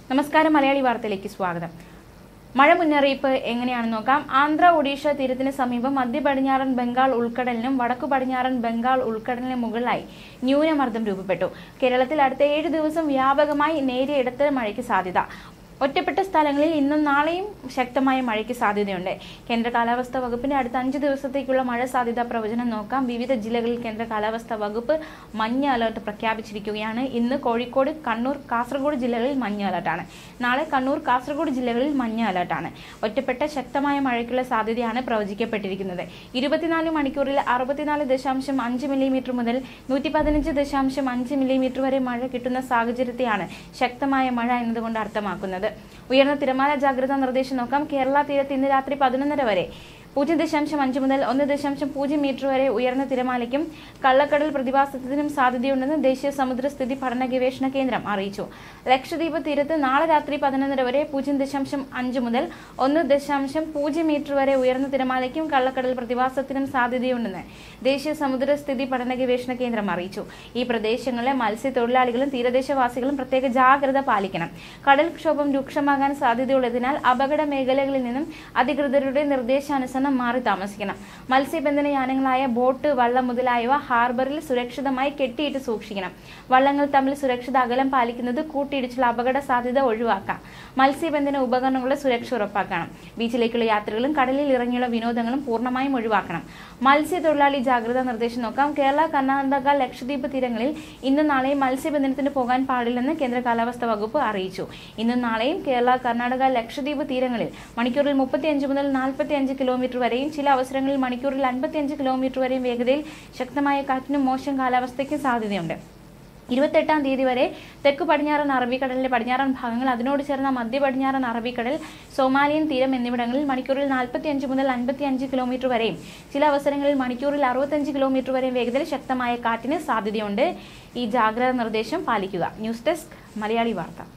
നമസ്കാരം മലയാളി വാർത്തയിലേക്ക് സ്വാഗതം മഴ മുന്നറിയിപ്പ് എങ്ങനെയാണെന്ന് നോക്കാം ആന്ധ്ര ഒഡീഷ തീരത്തിന് സമീപം മധ്യ പടിഞ്ഞാറൻ ബംഗാൾ ഉൾക്കടലിനും വടക്കു പടിഞ്ഞാറൻ ബംഗാൾ ഉൾക്കടലിന് മുകളിലായി ന്യൂനമർദ്ദം രൂപപ്പെട്ടു കേരളത്തിൽ അടുത്ത ഏഴ് ദിവസം വ്യാപകമായി നേരിയ ഇടത്തരം മഴയ്ക്ക് സാധ്യത ഒറ്റപ്പെട്ട സ്ഥലങ്ങളിൽ ഇന്നും നാളെയും ശക്തമായ മഴയ്ക്ക് സാധ്യതയുണ്ട് കേന്ദ്ര കാലാവസ്ഥാ വകുപ്പിന്റെ അടുത്ത അഞ്ച് ദിവസത്തേക്കുള്ള മഴ സാധ്യതാ പ്രവചനം നോക്കാം വിവിധ ജില്ലകളിൽ കേന്ദ്ര കാലാവസ്ഥാ വകുപ്പ് മഞ്ഞ അലർട്ട് പ്രഖ്യാപിച്ചിരിക്കുകയാണ് ഇന്ന് കോഴിക്കോട് കണ്ണൂർ കാസർഗോഡ് ജില്ലകളിൽ മഞ്ഞ അലർട്ടാണ് നാളെ കണ്ണൂർ കാസർഗോഡ് ജില്ലകളിൽ മഞ്ഞ അലർട്ടാണ് ഒറ്റപ്പെട്ട ശക്തമായ മഴയ്ക്കുള്ള സാധ്യതയാണ് പ്രവചിക്കപ്പെട്ടിരിക്കുന്നത് ഇരുപത്തിനാല് മണിക്കൂറിൽ അറുപത്തിനാല് ദശാംശം അഞ്ച് മില്ലിമീറ്റർ മുതൽ നൂറ്റി പതിനഞ്ച് ദശാംശം അഞ്ച് മില്ലിമീറ്റർ വരെ മഴ കിട്ടുന്ന സാഹചര്യത്തെയാണ് ശക്തമായ മഴ എന്നതുകൊണ്ട് അർത്ഥമാക്കുന്നത് ഉയർന്ന തിരമാല ജാഗ്രതാ നിർദ്ദേശം നോക്കാം കേരള തീരത്ത് ഇന്ന് രാത്രി പതിനൊന്നര വരെ പൂജ്യം ദശാംശം അഞ്ച് മുതൽ ഒന്ന് ദശാംശം പൂജ്യം മീറ്റർ വരെ ഉയർന്ന തിരമാലയ്ക്കും കള്ളക്കടൽ പ്രതിഭാസത്തിനും സാധ്യതയുണ്ടെന്ന് ദേശീയ സമുദ്രസ്ഥിതി പഠന ഗവേഷണ കേന്ദ്രം അറിയിച്ചു ലക്ഷദ്വീപ് തീരത്ത് നാളെ രാത്രി പതിനൊന്നര വരെ പൂജ്യം ദശാംശം അഞ്ച് മുതൽ ഒന്ന് ദശാംശം പൂജ്യം മീറ്റർ വരെ ഉയർന്ന തിരമാലയ്ക്കും കള്ളക്കടൽ പ്രതിഭാസത്തിനും സാധ്യതയുണ്ടെന്ന് ദേശീയ സമുദ്രസ്ഥിതി പഠന ഗവേഷണ കേന്ദ്രം അറിയിച്ചു ഈ പ്രദേശങ്ങളിലെ മത്സ്യത്തൊഴിലാളികളും തീരദേശവാസികളും പ്രത്യേക ജാഗ്രത പാലിക്കണം കടൽക്ഷോഭം രൂക്ഷമാകാൻ സാധ്യതയുള്ളതിനാൽ അപകട മേഖലകളിൽ നിന്നും അധികൃതരുടെ നിർദ്ദേശാനുസരണം മാറി താമസിക്കണം മത്സ്യബന്ധന യാനങ്ങളായ ബോട്ട് വള്ളം മുതലായവ ഹാർബറിൽ സുരക്ഷിതമായി കെട്ടിയിട്ട് സൂക്ഷിക്കണം വള്ളങ്ങൾ തമ്മിൽ സുരക്ഷിത അകലം പാലിക്കുന്നത് കൂട്ടിയിടിച്ചുള്ള അപകട സാധ്യത ഒഴിവാക്കാം മത്സ്യബന്ധന ഉപകരണങ്ങളുടെ സുരക്ഷ ഉറപ്പാക്കണം ബീച്ചിലേക്കുള്ള യാത്രകളും കടലിൽ ഇറങ്ങിയുള്ള വിനോദങ്ങളും പൂർണ്ണമായും ഒഴിവാക്കണം മത്സ്യത്തൊഴിലാളി ജാഗ്രതാ നിർദ്ദേശം നോക്കാം കേരള കർണാടക ലക്ഷദ്വീപ് തീരങ്ങളിൽ ഇന്നും നാളെയും മത്സ്യബന്ധനത്തിന് പോകാൻ പാടില്ലെന്ന് കേന്ദ്ര കാലാവസ്ഥാ വകുപ്പ് അറിയിച്ചു ഇന്നും നാളെയും കേരള കർണാടക ലക്ഷദ്വീപ് തീരങ്ങളിൽ മണിക്കൂറിൽ മുപ്പത്തിയഞ്ച് മുതൽ നാൽപ്പത്തിയഞ്ച് കിലോമീറ്റർ വരെയും ചില അവസരങ്ങളിൽ മണിക്കൂറിൽ അൻപത്തിയഞ്ച് കിലോമീറ്റർ വരെയും വേഗതയിൽ ശക്തമായ കാറ്റിനും മോശം കാലാവസ്ഥയ്ക്കും സാധ്യതയുണ്ട് ഇരുപത്തെട്ടാം തീയതി വരെ തെക്ക് പടിഞ്ഞാറൻ അറബിക്കടലിലെ പടിഞ്ഞാറൻ ഭാഗങ്ങൾ അതിനോട് ചേർന്ന മധ്യ പടിഞ്ഞാറൻ അറബിക്കടൽ സോമാലിയൻ തീരം എന്നിവിടങ്ങളിൽ മണിക്കൂറിൽ നാൽപ്പത്തിയഞ്ച് മുതൽ അൻപത്തിയഞ്ച് കിലോമീറ്റർ വരെയും ചില അവസരങ്ങളിൽ മണിക്കൂറിൽ അറുപത്തഞ്ച് കിലോമീറ്റർ വരെയും വേഗതയിൽ ശക്തമായ കാറ്റിന് സാധ്യതയുണ്ട് ഈ ജാഗ്രതാ നിർദ്ദേശം പാലിക്കുക ന്യൂസ് ഡെസ്ക് മലയാളി വാർത്ത